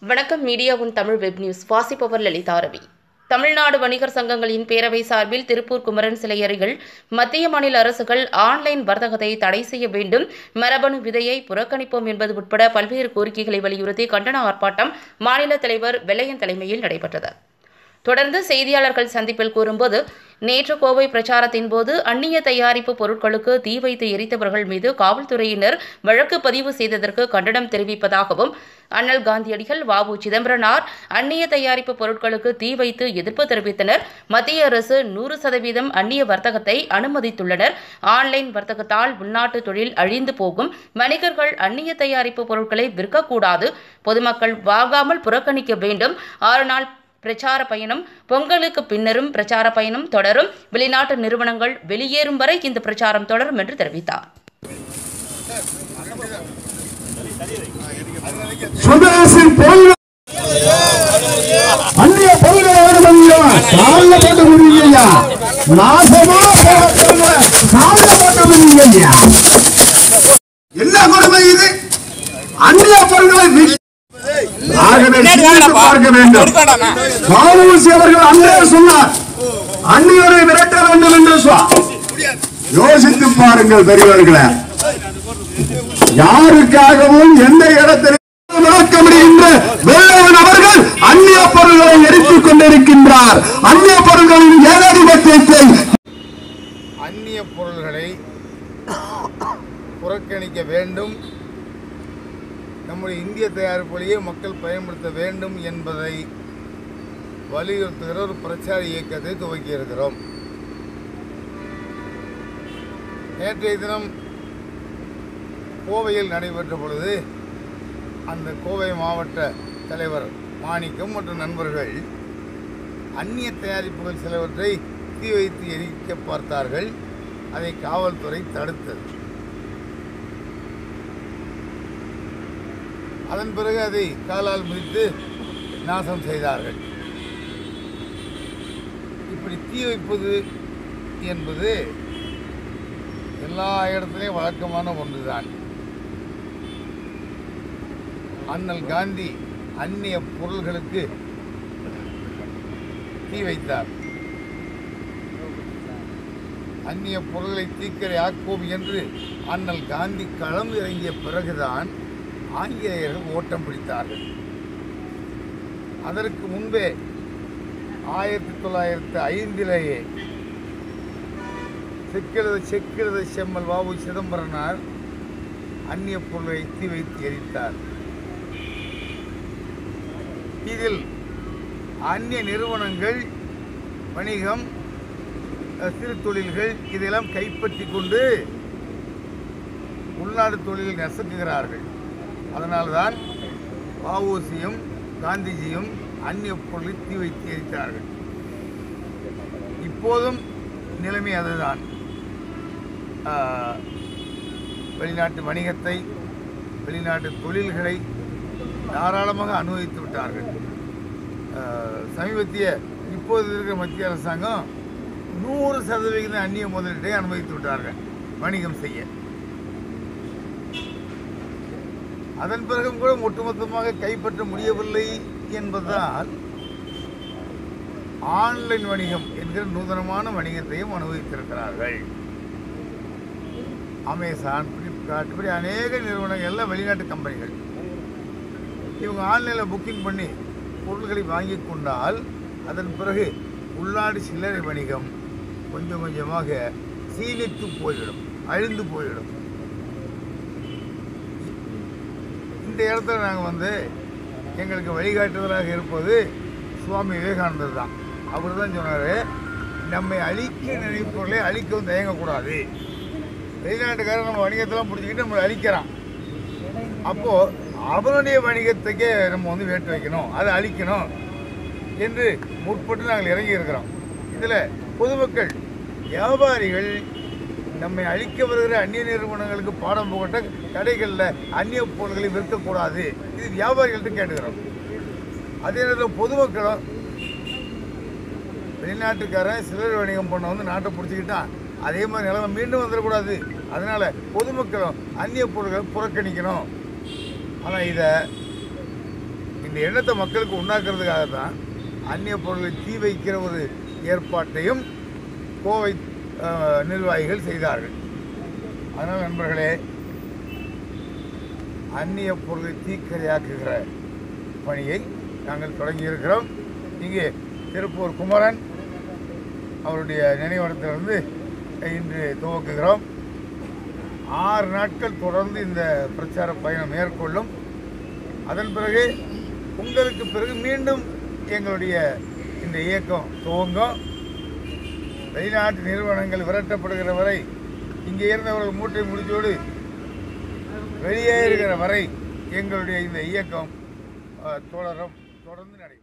வணக்கம் மீடியா உன் Tamil web news வாசிப்பவர் லலிதா ரவி தமிழ்நாடு வணிகர் சங்கங்களின் பேரவை சார்பில் திருப்பூர் குமரன் சிலை அருகில் மத்திய மாநில அரசுகள் ஆன்லைன் வர்த்தகத்தை தடை செய்ய வேண்டும் மரபணு விதையை புறக்கணிப்போம் என்பது உட்பட பல்வேறு கோரிக்கைகளை வலியுறுத்தி கண்டன ஆர்ப்பாட்டம் மாநில தலைவர் வெள்ளையன் தலைமையில் நடைபெற்றது தொடர்ந்து செய்தியாளர்கள் சந்திப்பில் கூறும்போது நேற்று கோவை பிரச்சாரத்தின் போது அந்நிய தயாரிப்பு பொருட்களுக்கு தீ வைத்து எரித்தவர்கள் மீது காவல்துறையினர் வழக்கு பதிவு செய்ததற்கு கண்டனம் தெரிவிப்பதாகவும் அண்ணல் காந்தியடிகள் வாவு சிதம்பரனார் அந்நிய தயாரிப்பு பொருட்களுக்கு தீ வைத்து எதிர்ப்பு தெரிவித்தனர் மத்திய அரசு நூறு சதவீதம் அந்நிய வர்த்தகத்தை அனுமதித்துள்ளனர் ஆன்லைன் வர்த்தகத்தால் உள்நாட்டு தொழில் அழிந்து போகும் வணிகர்கள் அந்நிய தயாரிப்பு பொருட்களை விற்கக்கூடாது பொதுமக்கள் வாங்காமல் புறக்கணிக்க வேண்டும் ஆறு நாள் பிரச்சார பயணம் பொங்கலுக்கு பின்னரும் பிரச்சார பயணம் தொடரும் வெளிநாட்டு நிறுவனங்கள் வெளியேறும் வரை இந்த பிரச்சாரம் தொடரும் என்று தெரிவித்தார் சுதேசி பொருள் அந்நிய பொருள்களை வேணுமையா காலில் போட்டு முடியுங்கய்யா நாசமா போகப்படுங்க காலில் போட்டு முடியுங்கய்யா என்ன கொடுமை இது அந்நிய பொருள்களை வி- ஆகவே சிந்தித்து பார்க்க வேண்டும் மாவூசி அவர்கள் அன்றே சொன்னார் அந்நியரை விரட்ட வேண்டும் என்று சொன்னார் யோசித்து பாருங்கள் பெரியவர்களே யாருக்காகவும் எந்த இடத்தில் விளக்க முடிகின்ற வெள்ளையன் அவர்கள் அந்நிய பொருள்களை எரித்துக் கொண்டிருக்கின்றார் அந்நிய பொருள்களின் ஏகாதிபத்தியத்தை அந்நிய பொருள்களை புறக்கணிக்க வேண்டும் நம்முடைய இந்திய தயாரிப்புகளையே மக்கள் பயன்படுத்த வேண்டும் என்பதை வலியுறுத்துகிற ஒரு பிரச்சார இயக்கத்தை துவக்கி இருக்கிறோம் நேற்றைய தினம் கோவையில் நடைபெற்ற பொழுது அந்த கோவை மாவட்ட தலைவர் மாணிக்கம் மற்றும் நண்பர்கள் அந்நிய தயாரிப்புகள் சிலவற்றை தீ வைத்து எரிக்க பார்த்தார்கள் அதை காவல்துறை தடுத்தது அதன் பிறகு அதை காலால் மிதித்து நாசம் செய்தார்கள் இப்படி தீ வைப்பது என்பது எல்லா இடத்துலையும் வழக்கமான ஒன்றுதான் அண்ணல் காந்தி அந்நிய பொருள்களுக்கு தீ வைத்தார் அந்நிய பொருள்களை தீக்கரை ஆக்குவோம் என்று அண்ணல் காந்தி களம் இறங்கிய பிறகுதான் ஆங்கிலேயர்கள் ஓட்டம் பிடித்தார்கள் அதற்கு முன்பே ஆயிரத்தி தொள்ளாயிரத்தி ஐந்திலேயே செக்கிழத செக்கிழத செம்மல் வாவு சிதம்பரனார் அந்நிய பொருளை தீ வைத்து எரித்தார் இதில் அந்நிய நிறுவனங்கள் வணிகம் அஹ், சிறு தொழில்கள் இதெல்லாம் கைப்பற்றி கொண்டு உள்நாடு தொழிலை நசுக்குகிறார்கள் அதனால்தான் வஉசியும் காந்திஜியும் அந்நிய பொருளை தீ வைத்து எரித்தார்கள் இப்போதும் நிலைமை அதுதான் ஆஹ், வெளிநாட்டு வணிகத்தை வெளிநாட்டு தொழில்களை தாராளமாக அனுபவித்து விட்டார்கள் ஆஹ், சமீபத்திய இப்போது இருக்கிற மத்திய அரசாங்கம் நூறு சதவிகித அந்நிய முதலீட்டை அனுமதித்து விட்டார்கள் வணிகம் செய்ய அதன் பிறகும் கூட ஒட்டுமொத்தமாக கைப்பற்ற முடியவில்லை என்பதால் ஆன்லைன் வணிகம் என்கிற நூதனமான வணிகத்தையும் அனுபவித்திருக்கிறார்கள் அமேசான் பிளிப்கார்ட் இப்படி அநேக நிறுவனங்கள் எல்லாம் வெளிநாட்டு கம்பெனிகள் இவங்க ஆன்லைனில் புக்கிங் பண்ணி பொருள்களை வாங்கி கொண்டால் அதன் பிறகு உள்நாடு சில்லறை வணிகம் கொஞ்சம் கொஞ்சமாக சீனித்து போய்விடும் அழிந்து போய்விடும் இந்த இடத்துல நாங்கள் வந்து எங்களுக்கு வழிகாட்டுதலாக இருப்பது சுவாமி விவேகானந்தர் தான் அவர் தான் சொன்னார் நம்மை அழிக்க நினைப்பவர்களை அழிக்கவும் தயங்கக்கூடாது வெளிநாட்டுக்காரன் நம்ம வணிகத்தெல்லாம் பிடிச்சிக்கிட்டு நம்மளை அழிக்கிறான் அப்போது அவனுடைய வணிகத்துக்கே நம்ம வந்து வேட்டு வைக்கணும் அதை அழிக்கணும் என்று முற்பட்டு நாங்கள் இறங்கி இருக்கிறோம் இதில் பொதுமக்கள் வியாபாரிகள் நம்மை அழிக்க வருகிற அந்நிய நிறுவனங்களுக்கு பாடம் புகட்ட கடைகளில் அந்நிய பொருள்களை விற்கக்கூடாது இது வியாபாரிகள்ட்ட கேட்டுக்கிறோம் அதே நேரத்தில் பொதுமக்களும் வெளிநாட்டுக்காரன் சில்லறை வணிகம் பண்ண வந்து நாட்டை பிடிச்சிக்கிட்டான் அதே மாதிரி நிலைமை மீண்டும் வந்துடக்கூடாது அதனால் பொதுமக்களும் அந்நிய பொருட்களை புறக்கணிக்கணும் ஆனால் இதை இந்த எண்ணத்தை மக்களுக்கு உண்டாக்குறதுக்காக தான் அந்நிய பொருளை தீ வைக்கிற ஒரு ஏற்பாட்டையும் கோவை அஹ், நிர்வாகிகள் செய்தார்கள் அதனால் நண்பர்களே அந்நிய பொருளை தீக்கிரையாக்குகிற பணியை நாங்கள் தொடங்கியிருக்கிறோம் இங்கே திருப்பூர் குமரன் அவருடைய நினைவிடத்திலிருந்து இன்று துவக்குகிறோம் ஆறு நாட்கள் தொடர்ந்து இந்த பிரச்சார பயணம் மேற்கொள்ளும் அதன் பிறகு உங்களுக்கு பிறகு மீண்டும் எங்களுடைய இந்த இயக்கம் துவங்கும் வெளிநாட்டு நிறுவனங்கள் விரட்டப்படுகிற வரை இங்கே இருந்தவர்கள் மூட்டை முடிச்சோடு வெளியே இருக்கிற வரை எங்களுடைய இந்த இயக்கம் அஹ், தொடரும் தொடர்ந்து நடைபெறும்